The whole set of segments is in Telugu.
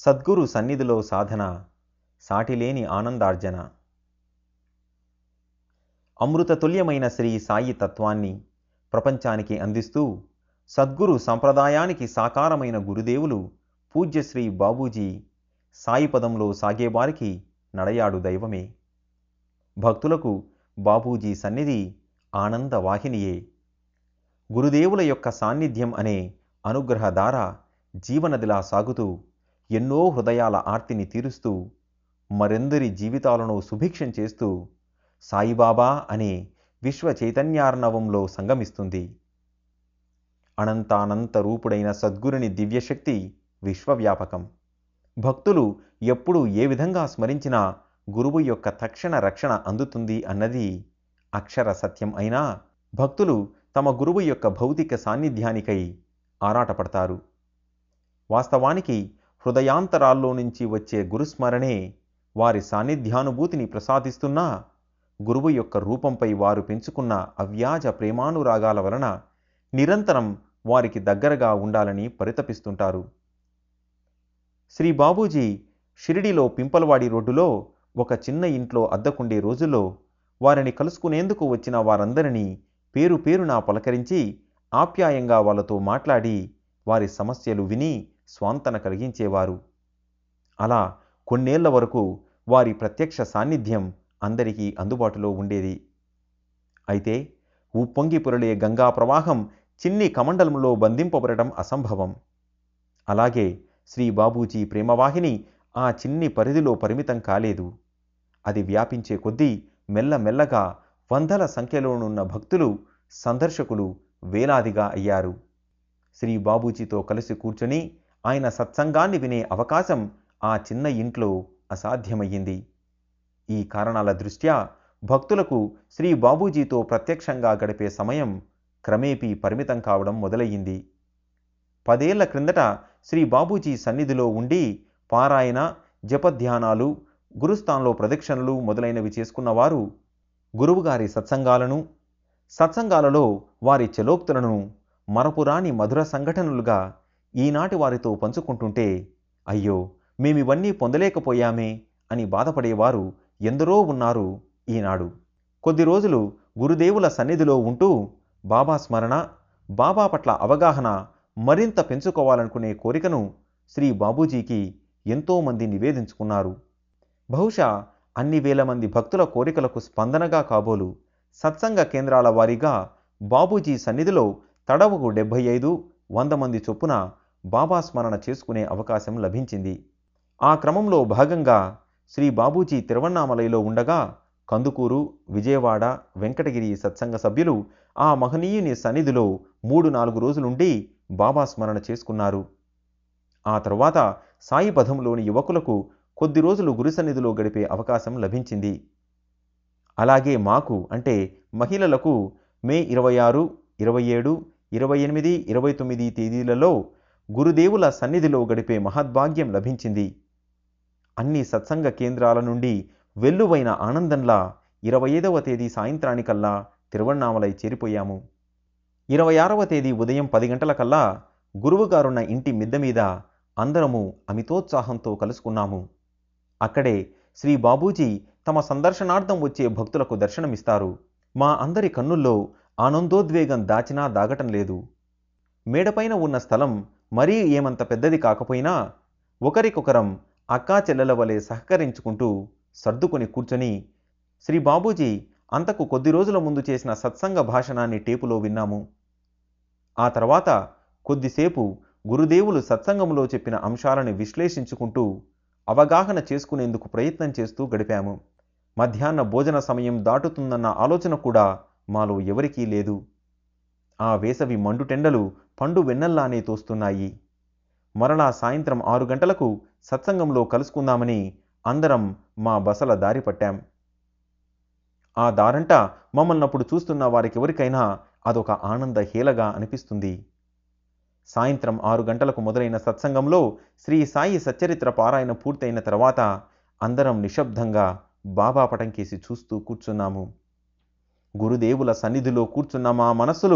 సద్గురు సన్నిధిలో సాధన సాటిలేని ఆనందార్జన అమృతతుల్యమైన శ్రీ సాయి తత్వాన్ని ప్రపంచానికి అందిస్తూ సద్గురు సంప్రదాయానికి సాకారమైన గురుదేవులు పూజ్యశ్రీ బాబూజీ సాయి పదంలో సాగేవారికి నడయాడు దైవమే భక్తులకు బాబూజీ సన్నిధి ఆనంద వాహినియే గురుదేవుల యొక్క సాన్నిధ్యం అనే అనుగ్రహధార జీవనదిలా సాగుతూ ఎన్నో హృదయాల ఆర్తిని తీరుస్తూ మరెందరి జీవితాలను సుభిక్షం చేస్తూ సాయిబాబా అనే విశ్వ చైతన్యార్ణవంలో సంగమిస్తుంది అనంతానంత రూపుడైన సద్గురుని దివ్యశక్తి విశ్వవ్యాపకం భక్తులు ఎప్పుడు ఏ విధంగా స్మరించినా గురువు యొక్క తక్షణ రక్షణ అందుతుంది అన్నది అక్షర సత్యం అయినా భక్తులు తమ గురువు యొక్క భౌతిక సాన్నిధ్యానికై ఆరాటపడతారు వాస్తవానికి హృదయాంతరాల్లో నుంచి వచ్చే గురుస్మరణే వారి సాన్నిధ్యానుభూతిని ప్రసాదిస్తున్నా గురువు యొక్క రూపంపై వారు పెంచుకున్న అవ్యాజ ప్రేమానురాగాల వలన నిరంతరం వారికి దగ్గరగా ఉండాలని పరితపిస్తుంటారు శ్రీ బాబూజీ షిరిడిలో పింపలవాడి రోడ్డులో ఒక చిన్న ఇంట్లో అద్దకుండే రోజుల్లో వారిని కలుసుకునేందుకు వచ్చిన వారందరినీ పేరు పేరునా పలకరించి ఆప్యాయంగా వాళ్ళతో మాట్లాడి వారి సమస్యలు విని స్వాంతన కలిగించేవారు అలా కొన్నేళ్ల వరకు వారి ప్రత్యక్ష సాన్నిధ్యం అందరికీ అందుబాటులో ఉండేది అయితే ఉప్పొంగి పొరలే గంగా ప్రవాహం చిన్ని కమండలంలో బంధింపబడటం అసంభవం అలాగే శ్రీ బాబూజీ ప్రేమవాహిని ఆ చిన్ని పరిధిలో పరిమితం కాలేదు అది వ్యాపించే కొద్దీ మెల్లమెల్లగా వందల సంఖ్యలోనున్న భక్తులు సందర్శకులు వేలాదిగా అయ్యారు శ్రీ బాబూజీతో కలిసి కూర్చొని ఆయన సత్సంగాన్ని వినే అవకాశం ఆ చిన్న ఇంట్లో అసాధ్యమయ్యింది ఈ కారణాల దృష్ట్యా భక్తులకు శ్రీ బాబూజీతో ప్రత్యక్షంగా గడిపే సమయం క్రమేపీ పరిమితం కావడం మొదలయ్యింది పదేళ్ల క్రిందట శ్రీ బాబూజీ సన్నిధిలో ఉండి పారాయణ జపధ్యానాలు గురుస్థాన్లో ప్రదక్షిణలు మొదలైనవి చేసుకున్నవారు గురువుగారి సత్సంగాలను సత్సంగాలలో వారి చలోక్తులను మరపురాని మధుర సంఘటనలుగా ఈనాటి వారితో పంచుకుంటుంటే అయ్యో మేమివన్నీ పొందలేకపోయామే అని బాధపడేవారు ఎందరో ఉన్నారు ఈనాడు కొద్ది రోజులు గురుదేవుల సన్నిధిలో ఉంటూ బాబా స్మరణ బాబా పట్ల అవగాహన మరింత పెంచుకోవాలనుకునే కోరికను శ్రీ బాబూజీకి ఎంతోమంది నివేదించుకున్నారు బహుశా అన్ని వేల మంది భక్తుల కోరికలకు స్పందనగా కాబోలు సత్సంగ కేంద్రాల వారీగా బాబూజీ సన్నిధిలో తడవుకు డెబ్భై ఐదు వంద మంది చొప్పున బాబా స్మరణ చేసుకునే అవకాశం లభించింది ఆ క్రమంలో భాగంగా శ్రీ బాబూజీ తిరువన్నామలైలో ఉండగా కందుకూరు విజయవాడ వెంకటగిరి సత్సంగ సభ్యులు ఆ మహనీయుని సన్నిధిలో మూడు నాలుగు రోజులుండి బాబా స్మరణ చేసుకున్నారు ఆ తరువాత సాయి పథంలోని యువకులకు కొద్ది రోజులు గురు సన్నిధిలో గడిపే అవకాశం లభించింది అలాగే మాకు అంటే మహిళలకు మే ఇరవై ఆరు ఇరవై ఏడు ఇరవై ఎనిమిది ఇరవై తొమ్మిది తేదీలలో గురుదేవుల సన్నిధిలో గడిపే మహద్భాగ్యం లభించింది అన్ని సత్సంగ కేంద్రాల నుండి వెల్లువైన ఆనందంలా ఇరవై ఐదవ తేదీ సాయంత్రానికల్లా తిరువണ്ണామలై చేరిపోయాము ఇరవై ఆరవ తేదీ ఉదయం పది గంటలకల్లా గురువుగారున్న ఇంటి మిద్దె మీద అందరము అమితోత్సాహంతో కలుసుకున్నాము అక్కడే శ్రీ బాబూజీ తమ సందర్శనార్థం వచ్చే భక్తులకు దర్శనమిస్తారు మా అందరి కన్నుల్లో ఆనందోద్వేగం దాచినా దాగటం లేదు మేడపైన ఉన్న స్థలం మరీ ఏమంత పెద్దది కాకపోయినా ఒకరికొకరం అక్కా చెల్లెల వలె సహకరించుకుంటూ సర్దుకొని కూర్చొని శ్రీ బాబూజీ అంతకు కొద్ది రోజుల ముందు చేసిన సత్సంగ భాషణాన్ని టేపులో విన్నాము ఆ తర్వాత కొద్దిసేపు గురుదేవులు సత్సంగంలో చెప్పిన అంశాలను విశ్లేషించుకుంటూ అవగాహన చేసుకునేందుకు ప్రయత్నం చేస్తూ గడిపాము మధ్యాహ్న భోజన సమయం దాటుతుందన్న ఆలోచన కూడా మాలో ఎవరికీ లేదు ఆ వేసవి మండుటెండలు పండు వెన్నల్లానే తోస్తున్నాయి మరలా సాయంత్రం ఆరు గంటలకు సత్సంగంలో కలుసుకుందామని అందరం మా బసల దారి పట్టాం ఆ దారంట మమ్మల్నప్పుడు చూస్తున్న వారికెవరికైనా అదొక ఆనంద హీలగా అనిపిస్తుంది సాయంత్రం ఆరు గంటలకు మొదలైన సత్సంగంలో శ్రీ సాయి సచ్చరిత్ర పారాయణ పూర్తయిన తర్వాత అందరం నిశ్శబ్దంగా బాబా పటంకేసి చూస్తూ కూర్చున్నాము గురుదేవుల సన్నిధిలో కూర్చున్న మా మనస్సులు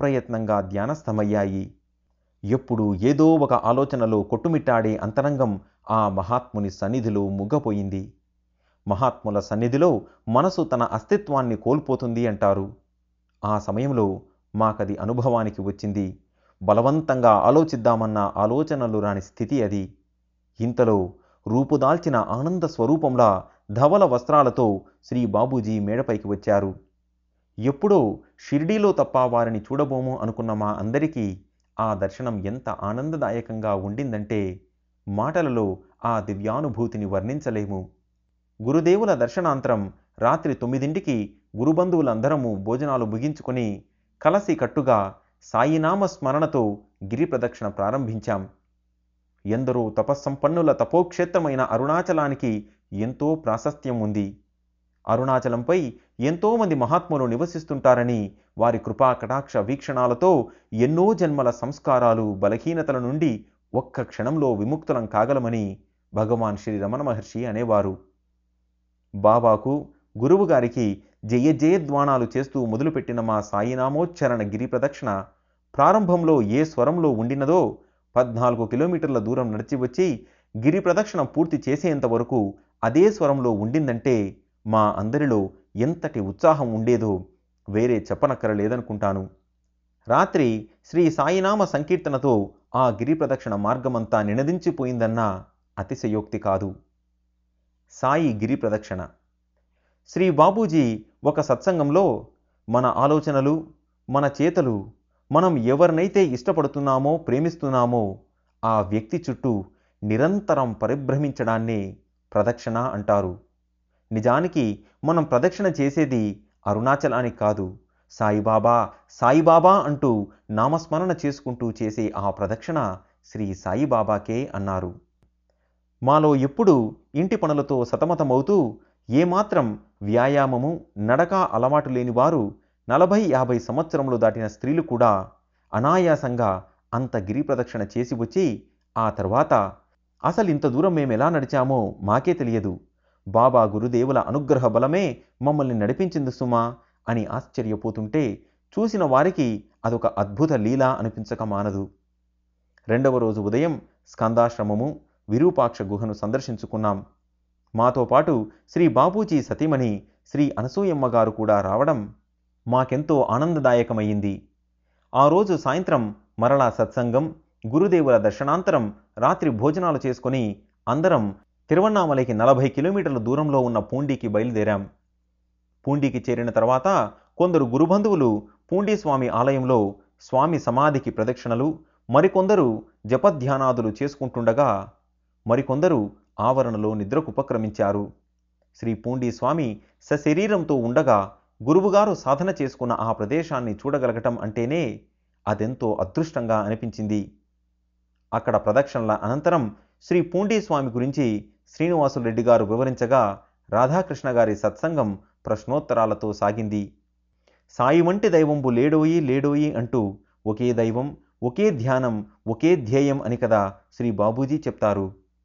అప్రయత్నంగా ధ్యానస్థమయ్యాయి ఎప్పుడు ఏదో ఒక ఆలోచనలో కొట్టుమిట్టాడే అంతరంగం ఆ మహాత్ముని సన్నిధిలో ముగ్గపోయింది మహాత్ముల సన్నిధిలో మనసు తన అస్తిత్వాన్ని కోల్పోతుంది అంటారు ఆ సమయంలో మాకది అనుభవానికి వచ్చింది బలవంతంగా ఆలోచిద్దామన్న ఆలోచనలు రాని స్థితి అది ఇంతలో రూపుదాల్చిన ఆనంద స్వరూపంలా ధవల వస్త్రాలతో శ్రీ బాబూజీ మేడపైకి వచ్చారు ఎప్పుడో షిర్డీలో తప్ప వారిని చూడబోము అనుకున్న మా అందరికీ ఆ దర్శనం ఎంత ఆనందదాయకంగా ఉండిందంటే మాటలలో ఆ దివ్యానుభూతిని వర్ణించలేము గురుదేవుల దర్శనాంతరం రాత్రి తొమ్మిదింటికి గురుబంధువులందరము భోజనాలు ముగించుకొని కలసి కట్టుగా సాయినామ స్మరణతో గిరి ప్రదక్షిణ ప్రారంభించాం ఎందరో తపస్సంపన్నుల తపోక్షేత్రమైన అరుణాచలానికి ఎంతో ప్రాశస్త్యం ఉంది అరుణాచలంపై ఎంతోమంది మహాత్ములు నివసిస్తుంటారని వారి కృపా కటాక్ష వీక్షణాలతో ఎన్నో జన్మల సంస్కారాలు బలహీనతల నుండి ఒక్క క్షణంలో విముక్తులం కాగలమని భగవాన్ శ్రీ రమణ మహర్షి అనేవారు బాబాకు గురువు గారికి జయ జయధ్వానాలు చేస్తూ మొదలుపెట్టిన మా సాయినామోచ్చరణ గిరి ప్రదక్షిణ ప్రారంభంలో ఏ స్వరంలో ఉండినదో పద్నాలుగు కిలోమీటర్ల దూరం నడిచి వచ్చి గిరి ప్రదక్షిణ పూర్తి చేసేంత వరకు అదే స్వరంలో ఉండిందంటే మా అందరిలో ఎంతటి ఉత్సాహం ఉండేదో వేరే చెప్పనక్కరలేదనుకుంటాను రాత్రి శ్రీ సాయినామ సంకీర్తనతో ఆ గిరి ప్రదక్షిణ మార్గమంతా నినదించిపోయిందన్న అతిశయోక్తి కాదు సాయి గిరి ప్రదక్షిణ శ్రీ బాబూజీ ఒక సత్సంగంలో మన ఆలోచనలు మన చేతలు మనం ఎవరినైతే ఇష్టపడుతున్నామో ప్రేమిస్తున్నామో ఆ వ్యక్తి చుట్టూ నిరంతరం పరిభ్రమించడాన్నే ప్రదక్షిణ అంటారు నిజానికి మనం ప్రదక్షిణ చేసేది అరుణాచలానికి కాదు సాయిబాబా సాయిబాబా అంటూ నామస్మరణ చేసుకుంటూ చేసే ఆ ప్రదక్షిణ శ్రీ సాయిబాబాకే అన్నారు మాలో ఎప్పుడు ఇంటి పనులతో సతమతమవుతూ ఏమాత్రం వ్యాయామము నడక అలవాటు లేని వారు నలభై యాభై సంవత్సరములు దాటిన స్త్రీలు కూడా అనాయాసంగా అంత గిరి ప్రదక్షిణ చేసి వచ్చి ఆ తర్వాత అసలు ఇంత దూరం మేము ఎలా నడిచామో మాకే తెలియదు బాబా గురుదేవుల అనుగ్రహ బలమే మమ్మల్ని నడిపించింది సుమా అని ఆశ్చర్యపోతుంటే చూసిన వారికి అదొక అద్భుత లీల అనిపించక మానదు రెండవ రోజు ఉదయం స్కందాశ్రమము విరూపాక్ష గుహను సందర్శించుకున్నాం మాతో పాటు శ్రీ బాబూజీ సతీమణి శ్రీ అనసూయమ్మ గారు కూడా రావడం మాకెంతో ఆనందదాయకమయ్యింది ఆ రోజు సాయంత్రం మరలా సత్సంగం గురుదేవుల దర్శనాంతరం రాత్రి భోజనాలు చేసుకొని అందరం తిరువన్నామలైకి నలభై కిలోమీటర్ల దూరంలో ఉన్న పూండికి బయలుదేరాం పూండికి చేరిన తర్వాత కొందరు గురుబంధువులు పూండి స్వామి ఆలయంలో స్వామి సమాధికి ప్రదక్షిణలు మరికొందరు జపధ్యానాదులు చేసుకుంటుండగా మరికొందరు ఆవరణలో నిద్రకు ఉపక్రమించారు శ్రీ పూండి స్వామి సశరీరంతో ఉండగా గురువుగారు సాధన చేసుకున్న ఆ ప్రదేశాన్ని చూడగలగటం అంటేనే అదెంతో అదృష్టంగా అనిపించింది అక్కడ ప్రదక్షిణల అనంతరం శ్రీ పూండి స్వామి గురించి శ్రీనివాసులు రెడ్డి గారు వివరించగా రాధాకృష్ణ గారి సత్సంగం ప్రశ్నోత్తరాలతో సాగింది సాయి వంటి దైవంబు లేడోయి లేడోయి అంటూ ఒకే దైవం ఒకే ధ్యానం ఒకే ధ్యేయం అని కదా శ్రీ బాబూజీ చెప్తారు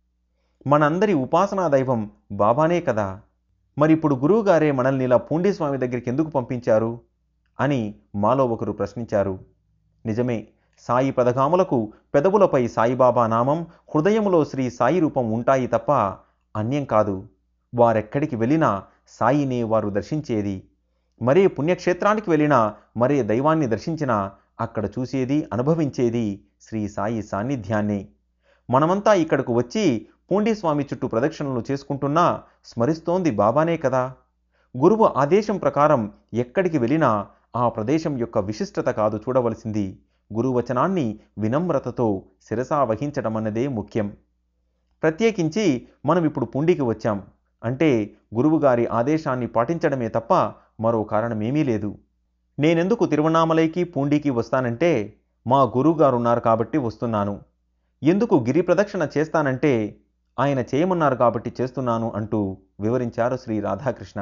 మనందరి ఉపాసనా దైవం బాబానే కదా మరిప్పుడు గురువుగారే మనల్ని ఇలా పూండి స్వామి దగ్గరికి ఎందుకు పంపించారు అని మాలో ఒకరు ప్రశ్నించారు నిజమే సాయి పదగాములకు పెదవులపై సాయిబాబా నామం హృదయములో శ్రీ సాయి రూపం ఉంటాయి తప్ప అన్యం కాదు వారెక్కడికి వెళ్ళినా సాయినే వారు దర్శించేది మరే పుణ్యక్షేత్రానికి వెళ్ళినా మరే దైవాన్ని దర్శించినా అక్కడ చూసేది అనుభవించేది శ్రీ సాయి సాన్నిధ్యాన్నే మనమంతా ఇక్కడకు వచ్చి పూండి స్వామి చుట్టూ ప్రదక్షిణలు చేసుకుంటున్నా స్మరిస్తోంది బాబానే కదా గురువు ఆదేశం ప్రకారం ఎక్కడికి వెళ్ళినా ఆ ప్రదేశం యొక్క విశిష్టత కాదు చూడవలసింది గురువచనాన్ని వినమ్రతతో శిరసా వహించడం అన్నదే ముఖ్యం ప్రత్యేకించి మనం ఇప్పుడు పుండికి వచ్చాం అంటే గురువుగారి ఆదేశాన్ని పాటించడమే తప్ప మరో కారణమేమీ లేదు నేనెందుకు తిరువణామలైకి పూండికి వస్తానంటే మా గురువుగారు ఉన్నారు కాబట్టి వస్తున్నాను ఎందుకు గిరి ప్రదక్షిణ చేస్తానంటే ఆయన చేయమన్నారు కాబట్టి చేస్తున్నాను అంటూ వివరించారు శ్రీ రాధాకృష్ణ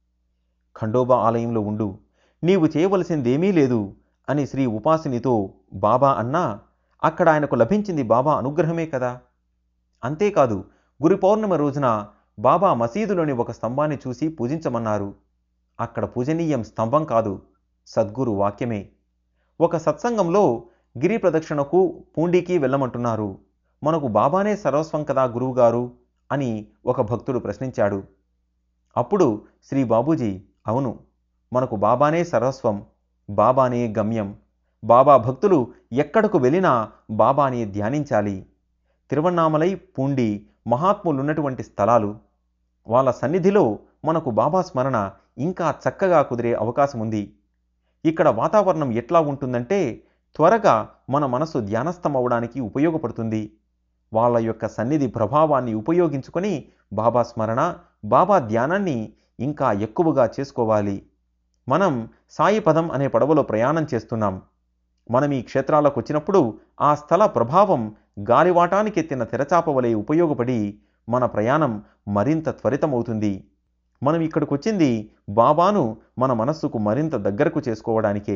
ఖండోబా ఆలయంలో ఉండు నీవు చేయవలసిందేమీ లేదు అని శ్రీ ఉపాసినితో బాబా అన్నా అక్కడ ఆయనకు లభించింది బాబా అనుగ్రహమే కదా అంతేకాదు గురు పౌర్ణమి రోజున బాబా మసీదులోని ఒక స్తంభాన్ని చూసి పూజించమన్నారు అక్కడ పూజనీయం స్తంభం కాదు సద్గురు వాక్యమే ఒక సత్సంగంలో గిరి ప్రదక్షిణకు పూండికి వెళ్ళమంటున్నారు మనకు బాబానే సర్వస్వం కదా గురువుగారు అని ఒక భక్తుడు ప్రశ్నించాడు అప్పుడు శ్రీ బాబూజీ అవును మనకు బాబానే సర్వస్వం బాబానే గమ్యం బాబా భక్తులు ఎక్కడకు వెళ్ళినా బాబాని ధ్యానించాలి తిరువన్నామలై పూండి మహాత్ములున్నటువంటి స్థలాలు వాళ్ళ సన్నిధిలో మనకు బాబా స్మరణ ఇంకా చక్కగా కుదిరే అవకాశం ఉంది ఇక్కడ వాతావరణం ఎట్లా ఉంటుందంటే త్వరగా మన మనసు ధ్యానస్థం అవడానికి ఉపయోగపడుతుంది వాళ్ళ యొక్క సన్నిధి ప్రభావాన్ని ఉపయోగించుకొని బాబా స్మరణ బాబా ధ్యానాన్ని ఇంకా ఎక్కువగా చేసుకోవాలి మనం సాయి పదం అనే పడవలో ప్రయాణం చేస్తున్నాం మనం ఈ క్షేత్రాలకు వచ్చినప్పుడు ఆ స్థల ప్రభావం గాలివాటానికెత్తిన తెరచాప వలె ఉపయోగపడి మన ప్రయాణం మరింత త్వరితమవుతుంది మనం ఇక్కడికి వచ్చింది బాబాను మన మనస్సుకు మరింత దగ్గరకు చేసుకోవడానికే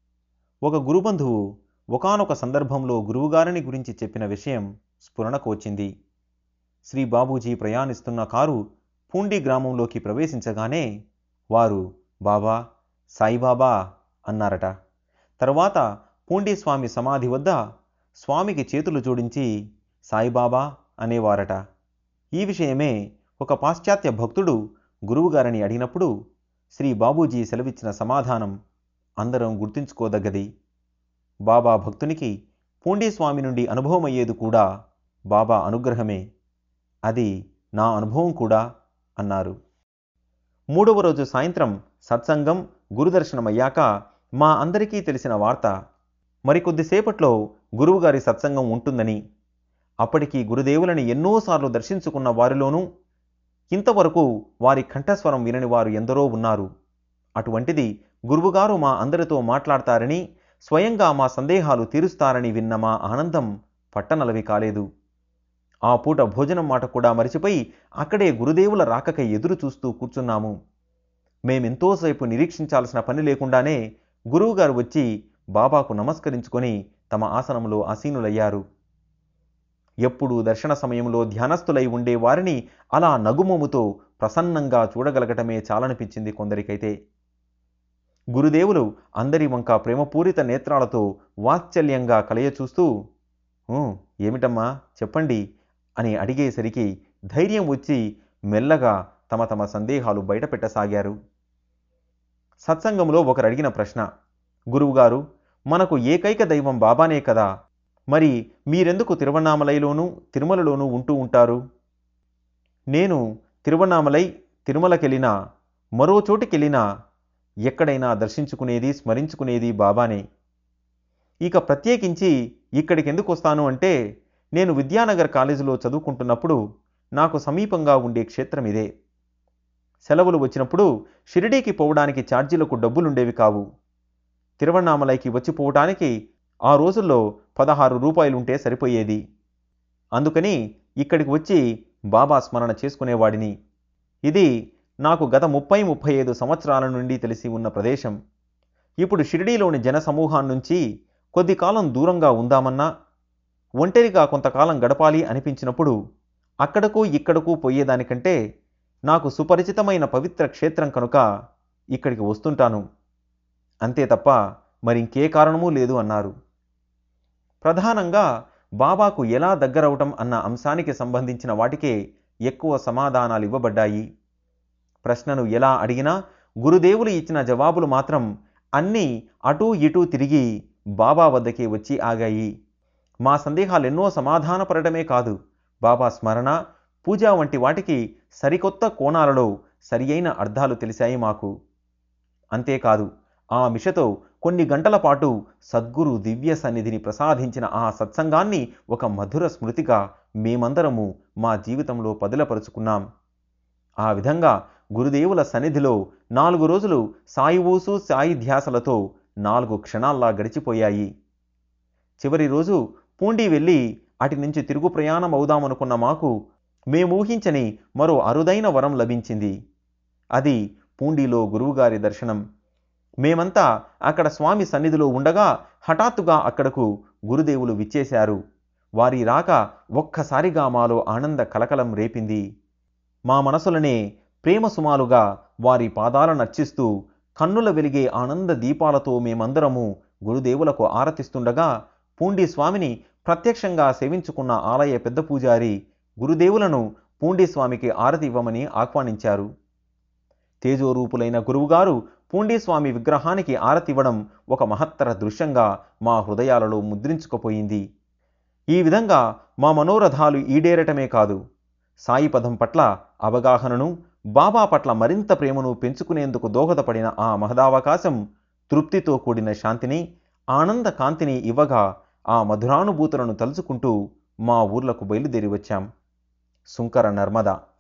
ఒక గురుబంధువు ఒకానొక సందర్భంలో గురువుగారిని గురించి చెప్పిన విషయం స్ఫురణకు వచ్చింది శ్రీ బాబూజీ ప్రయాణిస్తున్న కారు పూండి గ్రామంలోకి ప్రవేశించగానే వారు బాబా సాయిబాబా అన్నారట తరువాత పూండి స్వామి సమాధి వద్ద స్వామికి చేతులు జోడించి సాయిబాబా అనేవారట ఈ విషయమే ఒక పాశ్చాత్య భక్తుడు గురువుగారిని అడిగినప్పుడు శ్రీ బాబూజీ సెలవిచ్చిన సమాధానం అందరం గుర్తుంచుకోదగ్గది బాబా భక్తునికి పూండి స్వామి నుండి అనుభవం అయ్యేది కూడా బాబా అనుగ్రహమే అది నా అనుభవం కూడా అన్నారు మూడవ రోజు సాయంత్రం సత్సంగం గురుదర్శనమయ్యాక మా అందరికీ తెలిసిన వార్త మరికొద్దిసేపట్లో గురువుగారి సత్సంగం ఉంటుందని అప్పటికి గురుదేవులని ఎన్నోసార్లు దర్శించుకున్న వారిలోనూ ఇంతవరకు వారి కంఠస్వరం వినని వారు ఎందరో ఉన్నారు అటువంటిది గురువుగారు మా అందరితో మాట్లాడతారని స్వయంగా మా సందేహాలు తీరుస్తారని విన్న మా ఆనందం పట్టనలవి కాలేదు ఆ పూట భోజనం మాట కూడా మరిచిపోయి అక్కడే గురుదేవుల రాకకై ఎదురు చూస్తూ కూర్చున్నాము మేమెంతోసేపు నిరీక్షించాల్సిన పని లేకుండానే గురువుగారు వచ్చి బాబాకు నమస్కరించుకొని తమ ఆసనంలో ఆసీనులయ్యారు ఎప్పుడు దర్శన సమయంలో ధ్యానస్థులై ఉండే వారిని అలా నగుమొముతో ప్రసన్నంగా చూడగలగటమే చాలనిపించింది కొందరికైతే గురుదేవులు అందరి వంక ప్రేమపూరిత నేత్రాలతో వాత్సల్యంగా కలయచూస్తూ "ఊ, ఏమిటమ్మా చెప్పండి అని అడిగేసరికి ధైర్యం వచ్చి మెల్లగా తమ తమ సందేహాలు బయటపెట్టసాగారు సత్సంగంలో ఒకరు అడిగిన ప్రశ్న గురువుగారు మనకు ఏకైక దైవం బాబానే కదా మరి మీరెందుకు తిరువన్నామలైలోనూ తిరుమలలోనూ ఉంటూ ఉంటారు నేను తిరువన్నామలై తిరుమలకెళ్ళినా మరో చోటికెళ్ళినా ఎక్కడైనా దర్శించుకునేది స్మరించుకునేది బాబానే ఇక ప్రత్యేకించి ఇక్కడికి ఎందుకు వస్తాను అంటే నేను విద్యానగర్ కాలేజీలో చదువుకుంటున్నప్పుడు నాకు సమీపంగా ఉండే క్షేత్రం ఇదే సెలవులు వచ్చినప్పుడు షిరిడీకి పోవడానికి ఛార్జీలకు డబ్బులుండేవి కావు తిరువన్నామలైకి వచ్చిపోవటానికి ఆ రోజుల్లో పదహారు రూపాయలుంటే సరిపోయేది అందుకని ఇక్కడికి వచ్చి బాబా స్మరణ చేసుకునేవాడిని ఇది నాకు గత ముప్పై ముప్పై ఐదు సంవత్సరాల నుండి తెలిసి ఉన్న ప్రదేశం ఇప్పుడు షిరిడీలోని జన సమూహాన్నించి కొద్ది కాలం దూరంగా ఉందామన్నా ఒంటరిగా కొంతకాలం గడపాలి అనిపించినప్పుడు అక్కడకు ఇక్కడకు పోయేదానికంటే నాకు సుపరిచితమైన పవిత్ర క్షేత్రం కనుక ఇక్కడికి వస్తుంటాను అంతే తప్ప మరింకే కారణమూ లేదు అన్నారు ప్రధానంగా బాబాకు ఎలా దగ్గరవటం అన్న అంశానికి సంబంధించిన వాటికే ఎక్కువ సమాధానాలు ఇవ్వబడ్డాయి ప్రశ్నను ఎలా అడిగినా గురుదేవులు ఇచ్చిన జవాబులు మాత్రం అన్నీ అటూ ఇటూ తిరిగి బాబా వద్దకే వచ్చి ఆగాయి మా సందేహాలెన్నో సమాధానపడటమే కాదు బాబా స్మరణ పూజ వంటి వాటికి సరికొత్త కోణాలలో సరియైన అర్థాలు తెలిసాయి మాకు అంతేకాదు ఆ మిషతో కొన్ని గంటల పాటు సద్గురు దివ్య సన్నిధిని ప్రసాదించిన ఆ సత్సంగాన్ని ఒక మధుర స్మృతిగా మేమందరము మా జీవితంలో పదిలపరుచుకున్నాం ఆ విధంగా గురుదేవుల సన్నిధిలో నాలుగు రోజులు సాయి ఊసు సాయి ధ్యాసలతో నాలుగు క్షణాల్లా గడిచిపోయాయి చివరి రోజు పూండి వెళ్ళి అటి నుంచి తిరుగు ప్రయాణం అవుదామనుకున్న మాకు మేమూహించని మరో అరుదైన వరం లభించింది అది పూండిలో గురువుగారి దర్శనం మేమంతా అక్కడ స్వామి సన్నిధిలో ఉండగా హఠాత్తుగా అక్కడకు గురుదేవులు విచ్చేశారు వారి రాక ఒక్కసారిగా మాలో ఆనంద కలకలం రేపింది మా మనసులనే ప్రేమ సుమాలుగా వారి పాదాలను అర్చిస్తూ కన్నుల వెలిగే ఆనంద దీపాలతో మేమందరము గురుదేవులకు ఆరతిస్తుండగా పూండి స్వామిని ప్రత్యక్షంగా సేవించుకున్న ఆలయ పెద్ద పూజారి గురుదేవులను పూండీస్వామికి ఆరతి ఇవ్వమని ఆహ్వానించారు తేజోరూపులైన గురువుగారు పూండీస్వామి విగ్రహానికి ఆరతివ్వడం ఒక మహత్తర దృశ్యంగా మా హృదయాలలో ముద్రించుకుపోయింది ఈ విధంగా మా మనోరథాలు ఈడేరటమే కాదు సాయిపదం పట్ల అవగాహనను బాబా పట్ల మరింత ప్రేమను పెంచుకునేందుకు దోహదపడిన ఆ మహదావకాశం తృప్తితో కూడిన శాంతిని ఆనంద కాంతిని ఇవ్వగా ఆ మధురానుభూతులను తలుచుకుంటూ మా ఊర్లకు బయలుదేరి వచ్చాం సుంకర నర్మద